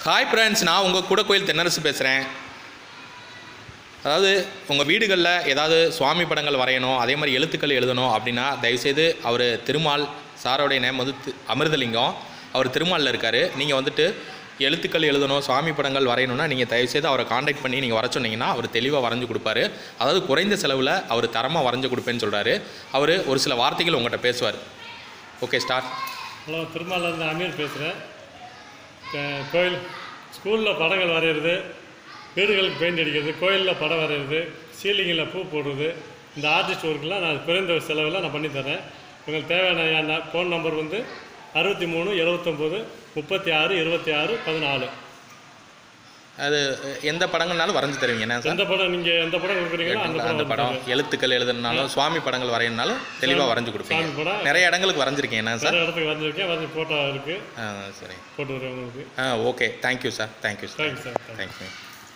hi friends நான் உங்கள் கூட கோயில் தென்னரசு பேசுகிறேன் அதாவது உங்கள் வீடுகளில் ஏதாவது சுவாமி படங்கள் வரையணும் அதே மாதிரி எழுத்துக்கள் எழுதணும் அப்படின்னா தயவுசெய்து அவர் திருமால் சாரோடைய நேம் வந்து தி- அமிர்தலிங்கம் அவர் திருமாலில் இருக்கார் நீங்கள் வந்துட்டு எழுத்துக்கள் எழுதணும் சுவாமி படங்கள் வரையணும்னா நீங்கள் தயவுசெய்து அவரை காண்டாக்ட் பண்ணி நீங்கள் வர சொன்னீங்கன்னா அவர் தெளிவாக வரைஞ்சு கொடுப்பாரு அதாவது குறைந்த செலவில் அவர் தரமாக வரைஞ்சு கொடுப்பேன்னு சொல்கிறாரு அவர் ஒரு சில வார்த்தைகள் உங்கள்கிட்ட பேசுவார் ஓகே ஸ்டார்ட் ஹலோ திருமாலேருந்து அமீர் பேசுகிறேன் கோயில் ஸ்கூலில் படங்கள் வரைகிறது வீடுகளுக்கு பெயிண்ட் அடிக்கிறது கோயிலில் படம் வரைகிறது சீலிங்கில் பூ போடுறது இந்த ஆர்டிஸ்ட் ஒர்க்கெலாம் நான் குறைந்த செலவில் நான் பண்ணித்தரேன் உங்களுக்கு தேவையான என் ஃபோன் நம்பர் வந்து அறுபத்தி மூணு எழுபத்தொம்போது முப்பத்தி ஆறு இருபத்தி ஆறு பதினாலு அது எந்த படங்கள்னாலும் வரைஞ்சு தருவீங்க என்ன சார் எந்த படம் நீங்கள் எந்த படம் கொடுக்குறீங்களோ அந்த அந்த படம் படம் எழுத்துக்கள் எழுதுனாலும் சுவாமி படங்கள் வரையணுனாலும் தெளிவாக வரைஞ்சு கொடுப்பீங்க சாமி படம் நிறைய இடங்களுக்கு வரைஞ்சிருக்கேன் என்ன சார் வேறு இடத்துக்கு வந்திருக்கேன் வந்து ஃபோட்டோ இருக்குது ஆ சரி போட்டு வருவேன் உங்களுக்கு ஆ okay thank you sir thank you sir thanks sir thank you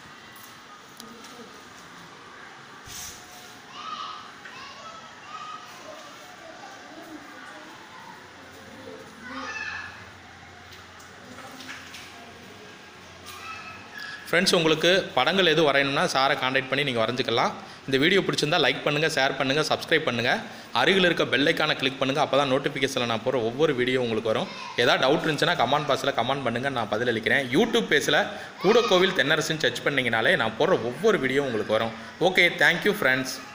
friends உங்களுக்கு படங்கள் எதுவும் வரையணும்னா சாரை காண்டாக்ட் பண்ணி நீங்கள் வரைஞ்சிக்கலாம் இந்த வீடியோ பிடிச்சிருந்தா லைக் பண்ணுங்கள் ஷேர் பண்ணுங்கள் சப்ஸ்கிரைப் பண்ணுங்கள் அருகில் இருக்க பெல்லைக்கான கிளிக் பண்ணுங்கள் அப்போ தான் நோட்டிஃபிகேஷனில் நான் போகிற ஒவ்வொரு வீடியோ உங்களுக்கு வரும் ஏதாவது டவுட் இருந்துச்சுன்னா கமெண்ட் பாக்ஸில் கமெண்ட் பண்ணுங்கள் நான் பதிலளிக்கிறேன் யூடியூப் பேஸில் கூட கோவில் தென்னரசுன்னு சர்ச் பண்ணிங்கனாலே நான் போடுற ஒவ்வொரு வீடியோ உங்களுக்கு வரும் ஓகே தேங்க்யூ ஃப்ரெண்ட்ஸ்